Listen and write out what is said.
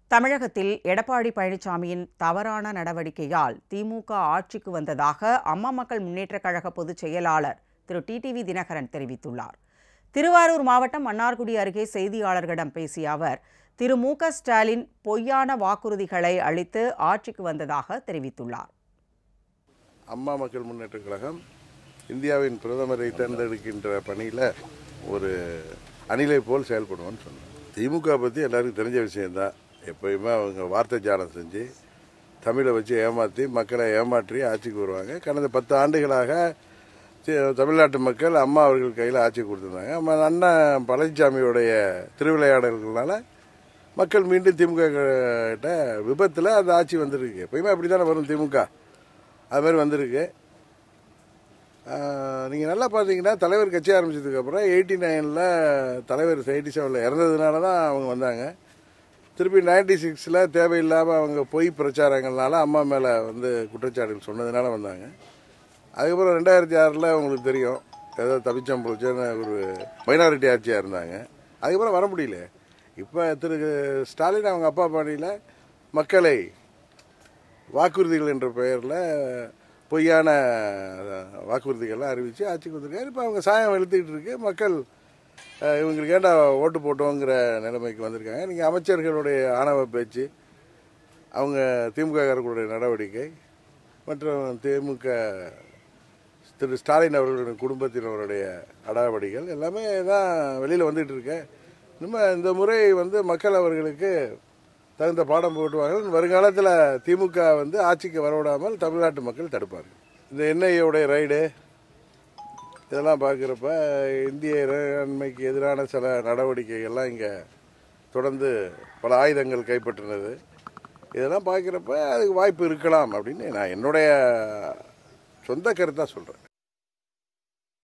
தமிழகத்தில் எடப்பாடி பழனிசாமியின் தவறான நடவடிக்கையால் திமுக ஆட்சிக்கு வந்ததாக அம்மா மக்கள் முன்னேற்றக் கழக பொதுச் செயலாளர் திரு டிடிவி தினகரன் தெரிவித்துள்ளார் திருவாரூர் மாவட்டம் மன்னார்குடி அருகே செய்தியாளர்களிடம் பேசிய அவர் திரு மு க ஸ்டாலின் பொய்யான வாக்குறுதிகளை அளித்து ஆட்சிக்கு வந்ததாக தெரிவித்துள்ளார் அம்மா மக்கள் முன்னேற்ற கழகம் இந்தியாவின் பிரதமரை தேர்ந்தெடுக்கின்ற பணியில் ஒரு அணிலை போல் செயல்படுவோம்னு சொன்னேன் திமுக பற்றி எல்லாருக்கும் தெரிஞ்ச விஷயம்தான் எப்பயுமே அவங்க வார்த்தை ஜாலம் செஞ்சு தமிழை வச்சு ஏமாற்றி மக்களை ஏமாற்றி ஆட்சிக்கு வருவாங்க கடந்த பத்து ஆண்டுகளாக தி- தமிழ்நாட்டு மக்கள் அம்மா அவர்கள் கையில் ஆட்சி கொடுத்துருந்தாங்க நம்ம அண்ணன் பழனிசாமியுடைய திருவிளையாடல்களால் மக்கள் மீண்டும் திமுக கிட்ட விபத்தில் அந்த ஆட்சி வந்திருக்கு எப்பயுமே அப்படி தானே வரும் திமுக அது மாதிரி வந்திருக்கு நீங்கள் நல்லா பார்த்தீங்கன்னா தலைவர் கட்சி ஆரம்பிச்சதுக்கப்புறம் எயிட்டி நைனில் தலைவர் எயிட்டி செவனில் இறந்ததுனால தான் அவங்க வந்தாங்க திருப்பி நைன்டி சிக்ஸில் தேவையில்லாமல் அவங்க பொய் பிரச்சாரங்கள்னால அம்மா மேலே வந்து குற்றச்சாட்டுகள் சொன்னதுனால வந்தாங்க அதுக்கப்புறம் ரெண்டாயிரத்தி ஆறில் உங்களுக்கு தெரியும் ஏதோ தப்பிச்சம் பொழிச்சோன்னு ஒரு மைனாரிட்டி ஆட்சியாக இருந்தாங்க அதுக்கப்புறம் வர முடியல இப்போ திரு ஸ்டாலின் அவங்க அப்பா பாணியில் மக்களை வாக்குறுதிகள் என்ற பெயரில் பொய்யான அஹ், வாக்குறுதிகள்லாம் அறிவித்து ஆட்சிக்கு வந்திருக்காரு இப்போ அவங்க சாயம் வெளுத்துக்கிட்டு இருக்கு மக்கள் அஹ், இவங்களுக்கு ஏன்டா ஓட்டு போட்டோங்கிற நிலைமைக்கு வந்திருக்காங்க நீங்கள் அமைச்சர்களுடைய ஆணவ பேச்சு அவங்க திமுககாரர்களுடைய நடவடிக்கை மற்றும் திமுக திரு ஸ்டாலின் அவர்களுடைய குடும்பத்தினருடைய அடாவடிகள் எல்லாமே தான் வெளியில் வந்துட்டு இருக்கு நம்ம இந்த முறை வந்து மக்கள் அவர்களுக்கு தகுந்த பாடம் போட்டுவார்கள் வருங்காலத்தில் திமுக வந்து ஆட்சிக்கு வரவிடாமல் தமிழ்நாட்டு மக்கள் தடுப்பார்கள் இந்த என்ஐஏவுடைய ரைடு இதெல்லாம் பார்க்குறப்ப இந்திய இறையாண்மைக்கு எதிரான சில நடவடிக்கைகள்லாம் இங்கே தொடர்ந்து பல ஆயுதங்கள் கைப்பற்றினது இதெல்லாம் பார்க்குறப்ப அதுக்கு வாய்ப்பு இருக்கலாம் அப்படின்னு நான் என்னுடைய சொந்த கருத்தாக சொல்கிறேன்